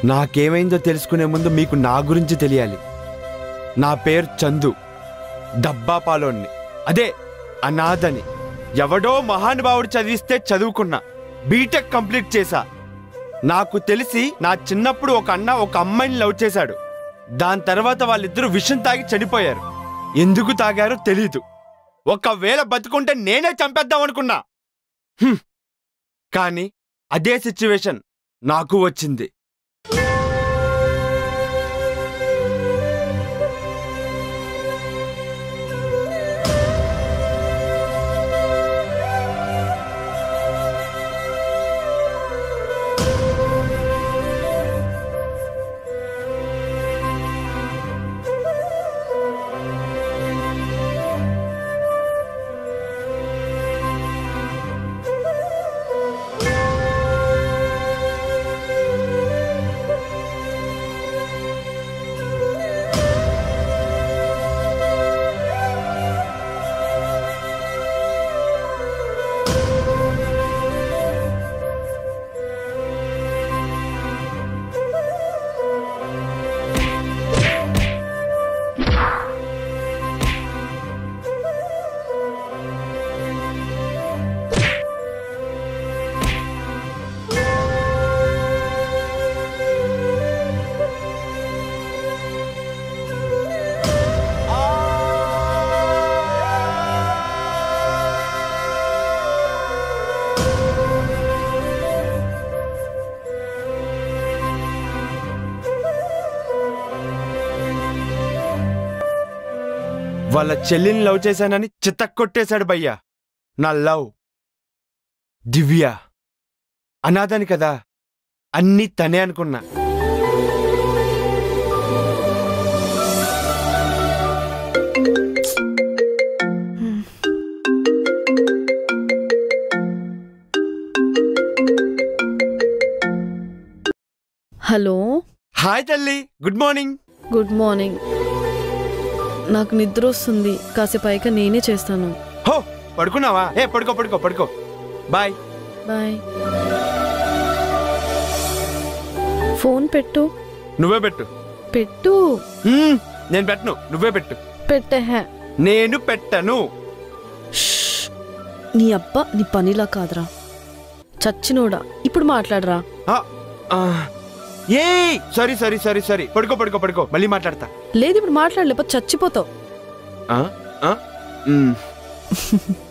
నాకేమైందో తెలుసుకునే ముందు మీకు నా గురించి తెలియాలి నా పేరు చందు డబ్బా పాలోన్ని అదే అనాథని ఎవడో మహానుభావుడు చదివిస్తే చదువుకున్నా బీటెక్ కంప్లీట్ చేశా నాకు తెలిసి నా చిన్నప్పుడు ఒక అన్న ఒక అమ్మాయిని లవ్ చేశాడు దాని తర్వాత వాళ్ళిద్దరూ విషం తాగి చనిపోయారు ఎందుకు తాగారో తెలీదు ఒకవేళ బతుకుంటే నేనే చంపేద్దాం అనుకున్నా హ్మ్. కానీ అదే సిచ్యువేషన్ నాకు వచ్చింది వాళ్ళ చెల్లిని లవ్ చేశానని చిత్తక్కొట్టేశాడు భయ్యా నా లవ్ దివ్య అనాథని కదా అన్నీ తనే అనుకున్నా హలో హాయ్ తల్లి గుడ్ మార్నింగ్ గుడ్ మార్నింగ్ నాకు నిద్ర వస్తుంది కాసేపు అయ్యాక నేనే చేస్తాను హో పడుకున్నావా ఏ పడుకో పడుకో పడుకో బాయ్ బాయ్ ఫోన్ పెట్టు నువ్వే పెట్టు పెట్టు హ్మ్, నేను పెట్టను నువ్వే పెట్టు పెట్టే నేను పెట్టను నీ అబ్బా నీ పనిలా కాదురా చచ్చినోడా ఇప్పుడు మాట్లాడరా ఆ, ఆ, ఏయ్ సారీ సారీ సారీ సారీ పడుకో పడుకో పడుకో మళ్ళీ మాట్లాడతా లేదు ఇప్పుడు మాట్లాడలేకపోతే చచ్చిపోతావు ఆ, ఆ, మ్.